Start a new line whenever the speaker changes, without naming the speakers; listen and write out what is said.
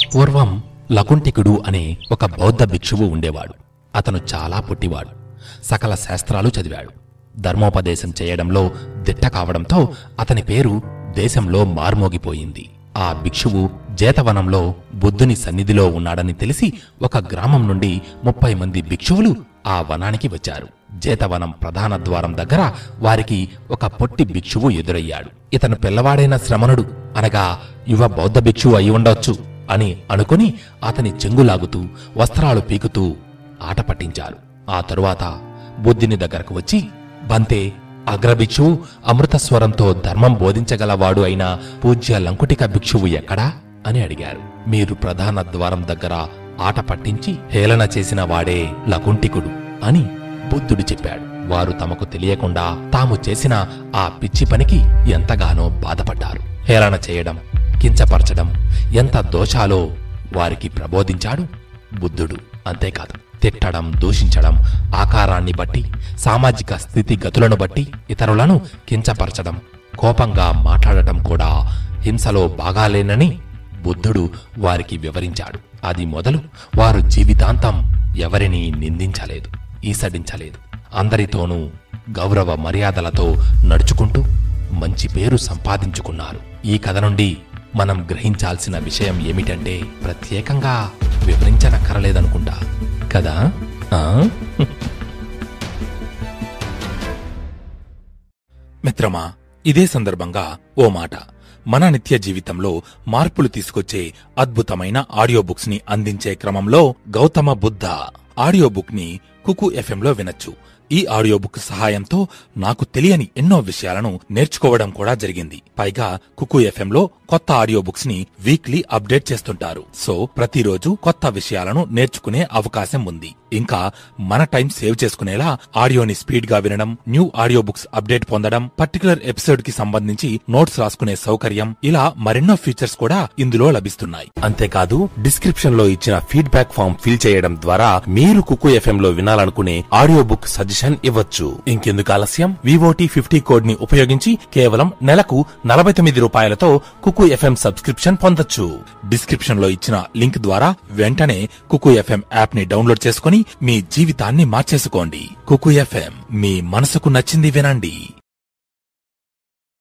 పూర్వం లకుంటికుడు అనే ఒక బౌద్ధ భిక్షువు ఉండేవాడు అతను చాలా పుట్టివాడు సకల శాస్త్రాలు చదివాడు ధర్మోపదేశం చేయడంలో దిట్ట కావడంతో అతని పేరు దేశంలో మార్మోగిపోయింది ఆ భిక్షువు జేతవనంలో బుద్ధుని సన్నిధిలో ఉన్నాడని తెలిసి ఒక గ్రామం నుండి ముప్పై మంది భిక్షువులు ఆ వనానికి వచ్చారు జేతవనం ప్రధాన ద్వారం దగ్గర వారికి ఒక పొట్టి భిక్షువు ఎదురయ్యాడు ఇతను పిల్లవాడైన శ్రమణుడు అనగా యువ బౌద్ధ భిక్షువు అయి ఉండొచ్చు అని అనుకుని అతని చెంగులాగుతూ వస్త్రాలు పీకుతూ ఆట పట్టించారు ఆ తరువాత బుద్ధిని దగ్గరకు వచ్చి బంతే అగ్రభిక్షువు అమృతస్వరంతో ధర్మం బోధించగలవాడు అయిన పూజ్య లంకుటిక భిక్షువు ఎక్కడా అని అడిగారు మీరు ప్రధాన ద్వారం దగ్గర ఆట పట్టించి హేళన చేసిన వాడే లకుంటికుడు అని బుద్ధుడు చెప్పాడు వారు తమకు తెలియకుండా తాము చేసిన ఆ పిచ్చి పనికి ఎంతగానో బాధపడ్డారు హేళన చేయడం కించపరచడం ఎంత దోషాలో వారికి ప్రబోధించాడు బుద్ధుడు అంతేకాదు తిట్టడం దూషించడం ఆకారాన్ని బట్టి సామాజిక స్థితిగతులను బట్టి ఇతరులను కించపరచడం కోపంగా మాట్లాడటం కూడా హింసలో బాగాలేనని బుద్ధుడు వారికి వివరించాడు అది మొదలు వారు జీవితాంతం ఎవరినీ నిందించలేదు ఈసడించలేదు అందరితోనూ గౌరవ మర్యాదలతో నడుచుకుంటూ మంచి పేరు సంపాదించుకున్నారు ఈ కథ నుండి మనం గ్రహించాల్సిన విషయం ఏమిటంటే ప్రత్యేకంగా వివరించనక్కరలేదనుకుంటా కదా ఆ?
మిత్రమా ఇదే సందర్భంగా ఓ మాట మన నిత్య జీవితంలో మార్పులు తీసుకొచ్చే అద్భుతమైన ఆడియో బుక్స్ ని అందించే క్రమంలో గౌతమ బుద్ధ ఆడియో బుక్ ని కుకు ఎఫ్ఎం లో వినొచ్చు ఈ ఆడియో బుక్ సహాయంతో నాకు తెలియని ఎన్నో విషయాలను నేర్చుకోవడం కూడా జరిగింది పైగా కుకు ఎఫ్ఎం లో కొత్త ఆడియో బుక్స్ ని వీక్లీ అప్డేట్ చేస్తుంటారు సో ప్రతిరోజు కొత్త విషయాలను నేర్చుకునే అవకాశం ఉంది ఇంకా మన టైం సేవ్ చేసుకునేలా ఆడియోని స్పీడ్ గా వినడం న్యూ ఆడియో బుక్స్ అప్డేట్ పొందడం పర్టికులర్ ఎపిసోడ్ కి సంబంధించి నోట్స్ రాసుకునే సౌకర్యం ఇలా మరెన్నో ఫీచర్స్ కూడా ఇందులో లభిస్తున్నాయి
అంతేకాదు డిస్క్రిప్షన్ లో ఇచ్చిన ఫీడ్బ్యాక్ ఫామ్ ఫిల్ చేయడం ద్వారా మీరు కుకు ఎఫ్ఎం లో వినాలనుకునే ఆడియో బుక్ సజెషన్ ఇవ్వచ్చు ఇంకెందుకు ఆలస్యం వివోటీ ఫిఫ్టీ కోడ్ ని ఉపయోగించి కేవలం నెలకు నలభై తొమ్మిది రూపాయలతో కుకు ఎఫ్ఎం సబ్స్క్రిప్షన్ పొందొచ్చు
డిస్క్రిప్షన్ లో ఇచ్చిన లింక్ ద్వారా వెంటనే కుకు ఎఫ్ఎం యాప్ ని డౌన్లోడ్ చేసుకుని మీ జీవితాన్ని మార్చేసుకోండి కుకు ఎఫ్ఎం మీ మనసుకు నచ్చింది వినండి